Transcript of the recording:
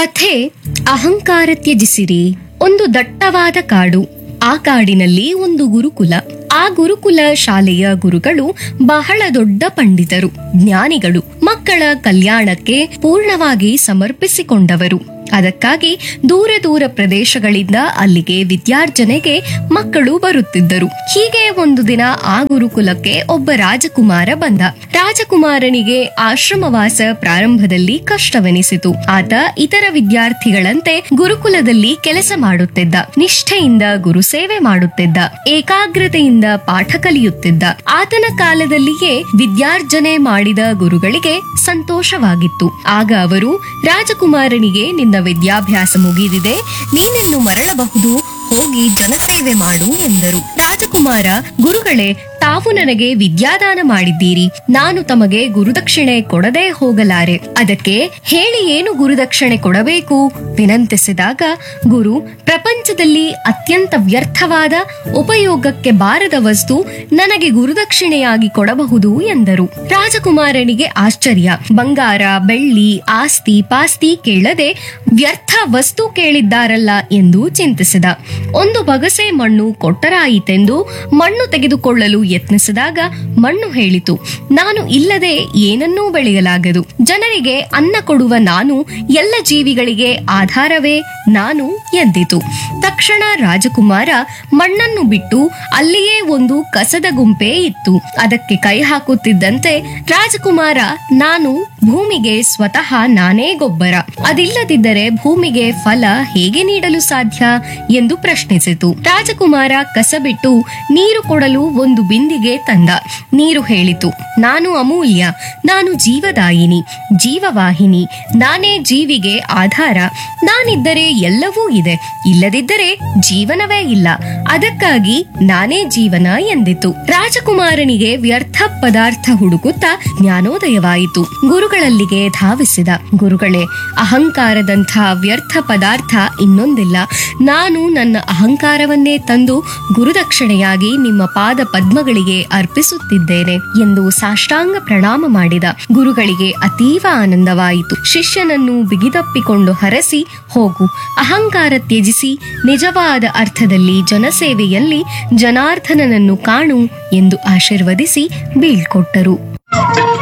ಕಥೆ ಅಹಂಕಾರ ತ್ಯಜಿಸಿರಿ ಒಂದು ದಟ್ಟವಾದ ಕಾಡು ಆ ಕಾಡಿನಲ್ಲಿ ಒಂದು ಗುರುಕುಲ ಆ ಗುರುಕುಲ ಶಾಲೆಯ ಗುರುಗಳು ಬಹಳ ದೊಡ್ಡ ಪಂಡಿತರು ಜ್ಞಾನಿಗಳು ಮಕ್ಕಳ ಕಲ್ಯಾಣಕ್ಕೆ ಪೂರ್ಣವಾಗಿ ಸಮರ್ಪಿಸಿಕೊಂಡವರು ಅದಕ್ಕಾಗಿ ದೂರ ದೂರ ಪ್ರದೇಶಗಳಿಂದ ಅಲ್ಲಿಗೆ ವಿದ್ಯಾರ್ಜನೆಗೆ ಮಕ್ಕಳು ಬರುತ್ತಿದ್ದರು ಹೀಗೆ ಒಂದು ದಿನ ಆ ಗುರುಕುಲಕ್ಕೆ ಒಬ್ಬ ರಾಜಕುಮಾರ ಬಂದ ರಾಜಕುಮಾರನಿಗೆ ಆಶ್ರಮವಾಸ ಪ್ರಾರಂಭದಲ್ಲಿ ಕಷ್ಟವೆನಿಸಿತು ಆತ ಇತರ ವಿದ್ಯಾರ್ಥಿಗಳಂತೆ ಗುರುಕುಲದಲ್ಲಿ ಕೆಲಸ ಮಾಡುತ್ತಿದ್ದ ನಿಷ್ಠೆಯಿಂದ ಗುರು ಸೇವೆ ಮಾಡುತ್ತಿದ್ದ ಏಕಾಗ್ರತೆಯಿಂದ ಪಾಠ ಕಲಿಯುತ್ತಿದ್ದ ಆತನ ಕಾಲದಲ್ಲಿಯೇ ವಿದ್ಯಾರ್ಜನೆ ಮಾಡಿದ ಗುರುಗಳಿಗೆ ಸಂತೋಷವಾಗಿತ್ತು ಆಗ ಅವರು ರಾಜಕುಮಾರನಿಗೆ ನಿನ್ನ ವಿದ್ಯಾಭ್ಯಾಸ ಮುಗಿದಿದೆ ನೀನಿನ್ನು ಮರಳಬಹುದು ಹೋಗಿ ಜನಸೇವೆ ಮಾಡು ಎಂದರು ರಾಜಕುಮಾರ ಗುರುಗಳೇ ತಾವು ನನಗೆ ವಿದ್ಯಾದಾನ ಮಾಡಿದ್ದೀರಿ ನಾನು ತಮಗೆ ಗುರುದಕ್ಷಿಣೆ ಕೊಡದೇ ಹೋಗಲಾರೆ ಅದಕ್ಕೆ ಹೇಳಿ ಏನು ಗುರುದಕ್ಷಿಣೆ ಕೊಡಬೇಕು ವಿನಂತಿಸಿದಾಗ ಗುರು ಪ್ರಪಂಚದಲ್ಲಿ ಅತ್ಯಂತ ವ್ಯರ್ಥವಾದ ಉಪಯೋಗಕ್ಕೆ ಬಾರದ ವಸ್ತು ನನಗೆ ಗುರುದಕ್ಷಿಣೆಯಾಗಿ ಕೊಡಬಹುದು ಎಂದರು ರಾಜಕುಮಾರನಿಗೆ ಆಶ್ಚರ್ಯ ಬಂಗಾರ ಬೆಳ್ಳಿ ಆಸ್ತಿ ಪಾಸ್ತಿ ಕೇಳದೆ ವ್ಯರ್ಥ ವಸ್ತು ಕೇಳಿದ್ದಾರಲ್ಲ ಎಂದು ಚಿಂತಿಸಿದ ಒಂದು ಬಗಸೆ ಮಣ್ಣು ಕೊಟ್ಟರಾಯಿತೆಂದು ಮಣ್ಣು ತೆಗೆದುಕೊಳ್ಳಲು ಯತ್ನಿಸಿದಾಗ ಮಣ್ಣು ಹೇಳಿತು ನಾನು ಇಲ್ಲದೆ ಏನನ್ನೂ ಬೆಳೆಯಲಾಗದು ಜನರಿಗೆ ಅನ್ನ ಕೊಡುವ ನಾನು ಎಲ್ಲ ಜೀವಿಗಳಿಗೆ ಆಧಾರವೇ ನಾನು ಎಂದಿತು ತಕ್ಷಣ ರಾಜಕುಮಾರ ಮಣ್ಣನ್ನು ಬಿಟ್ಟು ಅಲ್ಲಿಯೇ ಒಂದು ಕಸದ ಗುಂಪೆ ಇತ್ತು ಅದಕ್ಕೆ ಕೈ ಹಾಕುತ್ತಿದ್ದಂತೆ ರಾಜಕುಮಾರ ನಾನು ಭೂಮಿಗೆ ಸ್ವತಃ ನಾನೇ ಗೊಬ್ಬರ ಅದಿಲ್ಲದಿದ್ದರೆ ಭೂಮಿಗೆ ಫಲ ಹೇಗೆ ನೀಡಲು ಸಾಧ್ಯ ಎಂದು ಪ್ರಶ್ನಿಸಿತು ರಾಜಕುಮಾರ ಕಸ ಬಿಟ್ಟು ನೀರು ಕೊಡಲು ಒಂದು ಬಿಂದಿಗೆ ತಂದ ನೀರು ಹೇಳಿತು ನಾನು ಅಮೂಲ್ಯ ನಾನು ಜೀವದಾಯಿನಿ ಜೀವವಾಹಿನಿ ನಾನೇ ಜೀವಿಗೆ ಆಧಾರ ನಾನಿದ್ದರೆ ಎಲ್ಲವೂ ಇದೆ ಇಲ್ಲದಿದ್ದರೆ ಜೀವನವೇ ಇಲ್ಲ ಅದಕ್ಕಾಗಿ ನಾನೇ ಜೀವನ ಎಂದಿತು ರಾಜಕುಮಾರನಿಗೆ ವ್ಯರ್ಥ ಪದಾರ್ಥ ಹುಡುಕುತ್ತಾ ಜ್ಞಾನೋದಯವಾಯಿತು ಗುರುಗಳಲ್ಲಿಗೆ ಧಾವಿಸಿದ ಗುರುಗಳೇ ಅಹಂಕಾರದಂಥ ವ್ಯರ್ಥ ಪದಾರ್ಥ ಇನ್ನೊಂದಿಲ್ಲ ನಾನು ನನ್ನ ಅಹಂಕಾರವನ್ನೇ ತಂದು ಗುರುದಕ್ಷಿಣೆಯಾಗಿ ನಿಮ್ಮ ಪಾದ ಪದ್ಮಗಳಿಗೆ ಅರ್ಪಿಸುತ್ತಿದ್ದೇನೆ ಎಂದು ಸಾಷ್ಟಾಂಗ ಪ್ರಣಾಮ ಮಾಡಿದ ಗುರುಗಳಿಗೆ ಅತೀವ ಆನಂದವಾಯಿತು ಶಿಷ್ಯನನ್ನು ಬಿಗಿದಪ್ಪಿಕೊಂಡು ಹರಸಿ ಹೋಗು ಅಹಂಕಾರ ತ್ಯಜಿಸಿ ನಿಜವಾದ ಅರ್ಥದಲ್ಲಿ ಜನಸೇವೆಯಲ್ಲಿ ಜನಾರ್ದನನನ್ನು ಕಾಣು ಎಂದು ಆಶೀರ್ವದಿಸಿ ಬೀಳ್ಕೊಟ್ಟರು